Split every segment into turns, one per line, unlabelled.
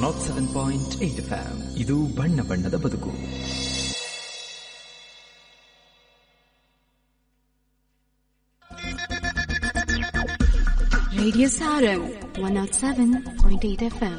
Not seven point eight ಫ್ಯಾಮ್ ಇದು ಬಣ್ಣ ಬಣ್ಣದ ಬದುಕು
Radio Sarum 107.8 FM.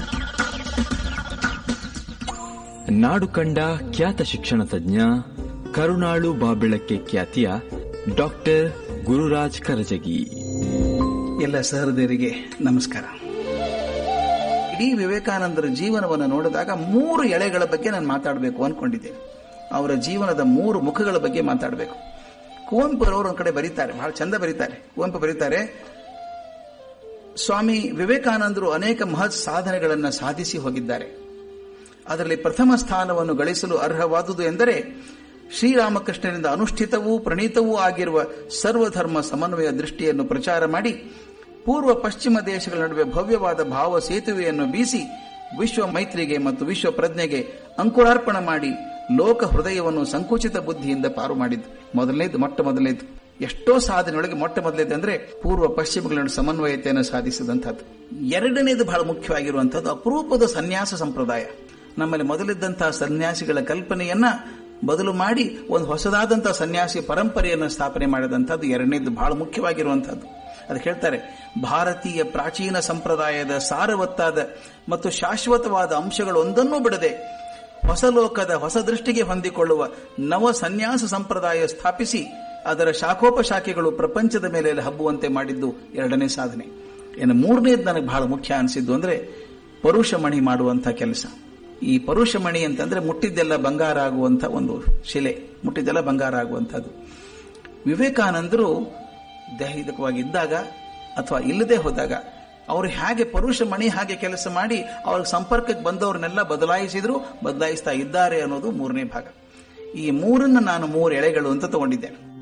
ನಾಡು ಕಂಡ ಖ್ಯಾತ ಶಿಕ್ಷಣ ತಜ್ಞ ಕರುಣಾಳು ಬಾಬೆಳಕ್ಕೆ ಖ್ಯಾತಿಯ ಡಾಕ್ಟರ್ ಗುರುರಾಜ್ ಕರಜಗಿ
ಎಲ್ಲ ಸಹೃದಯರಿಗೆ ನಮಸ್ಕಾರ ಇಡೀ ವಿವೇಕಾನಂದರ ಜೀವನವನ್ನು ನೋಡಿದಾಗ ಮೂರು ಎಳೆಗಳ ಬಗ್ಗೆ ನಾನು ಮಾತಾಡಬೇಕು ಅನ್ಕೊಂಡಿದ್ದೆ ಅವರ ಜೀವನದ ಮೂರು ಮುಖಗಳ ಬಗ್ಗೆ ಮಾತಾಡಬೇಕು ಕುವೆಂಪುರವರು ಒಂದು ಕಡೆ ಬರೀತಾರೆ ಬಹಳ ಚಂದ ಬರೀತಾರೆ ಕುವೆಂಪು ಬರೀತಾರೆ ಸ್ವಾಮಿ ವಿವೇಕಾನಂದರು ಅನೇಕ ಮಹತ್ ಸಾಧನೆಗಳನ್ನು ಸಾಧಿಸಿ ಹೋಗಿದ್ದಾರೆ ಅದರಲ್ಲಿ ಪ್ರಥಮ ಸ್ಥಾನವನ್ನು ಗಳಿಸಲು ಅರ್ಹವಾದುದು ಎಂದರೆ ಶ್ರೀರಾಮಕೃಷ್ಣನಿಂದ ಅನುಷ್ಠಿತವೂ ಪ್ರಣೀತವೂ ಆಗಿರುವ ಸರ್ವಧರ್ಮ ಸಮನ್ವಯ ದೃಷ್ಟಿಯನ್ನು ಪ್ರಚಾರ ಮಾಡಿ ಪೂರ್ವ ಪಶ್ಚಿಮ ದೇಶಗಳ ನಡುವೆ ಭವ್ಯವಾದ ಭಾವ ಸೇತುವೆಯನ್ನು ಬೀಸಿ ವಿಶ್ವ ಮೈತ್ರಿಗೆ ಮತ್ತು ವಿಶ್ವ ಪ್ರಜ್ಞೆಗೆ ಅಂಕುರಾರ್ಪಣ ಮಾಡಿ ಲೋಕ ಹೃದಯವನ್ನು ಸಂಕುಚಿತ ಬುದ್ಧಿಯಿಂದ ಪಾರು ಮಾಡಿದ್ದು ಮೊದಲನೇದು ಮೊಟ್ಟ ಮೊದಲನೇದು ಎಷ್ಟೋ ಸಾಧನೆಯೊಳಗೆ ಮೊಟ್ಟ ಮೊದಲನೇದು ಅಂದ್ರೆ ಪೂರ್ವ ಪಶ್ಚಿಮಗಳ ನಡುವೆ ಸಮನ್ವಯತೆಯನ್ನು ಸಾಧಿಸಿದಂಥದ್ದು ಎರಡನೇದು ಬಹಳ ಮುಖ್ಯವಾಗಿರುವಂತದ್ದು ಅಪರೂಪದ ಸನ್ಯಾಸ ಸಂಪ್ರದಾಯ ನಮ್ಮಲ್ಲಿ ಮೊದಲಿದ್ದಂತಹ ಸನ್ಯಾಸಿಗಳ ಕಲ್ಪನೆಯನ್ನ ಬದಲು ಮಾಡಿ ಒಂದು ಹೊಸದಾದಂತಹ ಸನ್ಯಾಸಿ ಪರಂಪರೆಯನ್ನು ಸ್ಥಾಪನೆ ಮಾಡಿದಂಥದ್ದು ಎರಡನೇದು ಬಹಳ ಮುಖ್ಯವಾಗಿರುವಂತಹದ್ದು ಅದಕ್ಕೆ ಹೇಳ್ತಾರೆ ಭಾರತೀಯ ಪ್ರಾಚೀನ ಸಂಪ್ರದಾಯದ ಸಾರವತ್ತಾದ ಮತ್ತು ಶಾಶ್ವತವಾದ ಅಂಶಗಳು ಒಂದನ್ನೂ ಬಿಡದೆ ಹೊಸ ಲೋಕದ ಹೊಸ ದೃಷ್ಟಿಗೆ ಹೊಂದಿಕೊಳ್ಳುವ ನವ ಸನ್ಯಾಸ ಸಂಪ್ರದಾಯ ಸ್ಥಾಪಿಸಿ ಅದರ ಶಾಖೋಪಶಾಖೆಗಳು ಪ್ರಪಂಚದ ಮೇಲೆ ಹಬ್ಬುವಂತೆ ಮಾಡಿದ್ದು ಎರಡನೇ ಸಾಧನೆ ಇನ್ನು ಮೂರನೇದು ನನಗೆ ಬಹಳ ಮುಖ್ಯ ಅನಿಸಿದ್ದು ಅಂದ್ರೆ ಪರುಷಮಣಿ ಮಾಡುವಂತಹ ಕೆಲಸ ಈ ಪರುಷಮಣಿ ಅಂತಂದ್ರೆ ಮುಟ್ಟಿದ್ದೆಲ್ಲ ಬಂಗಾರ ಆಗುವಂತ ಒಂದು ಶಿಲೆ ಮುಟ್ಟಿದ್ದೆಲ್ಲ ಬಂಗಾರ ಆಗುವಂತದ್ದು ವಿವೇಕಾನಂದರು ದೈಹಿಕವಾಗಿದ್ದಾಗ ಅಥವಾ ಇಲ್ಲದೆ ಹೋದಾಗ ಅವರು ಹೇಗೆ ಪರುಷ ಮಣಿ ಹಾಗೆ ಕೆಲಸ ಮಾಡಿ ಅವ್ರ ಸಂಪರ್ಕಕ್ಕೆ ಬಂದವ್ರನ್ನೆಲ್ಲ ಬದಲಾಯಿಸಿದ್ರು ಬದಲಾಯಿಸ್ತಾ ಇದ್ದಾರೆ ಅನ್ನೋದು ಮೂರನೇ ಭಾಗ ಈ ಮೂರನ್ನ ನಾನು ಮೂರು ಎಳೆಗಳು ಅಂತ ತಗೊಂಡಿದ್ದೇನೆ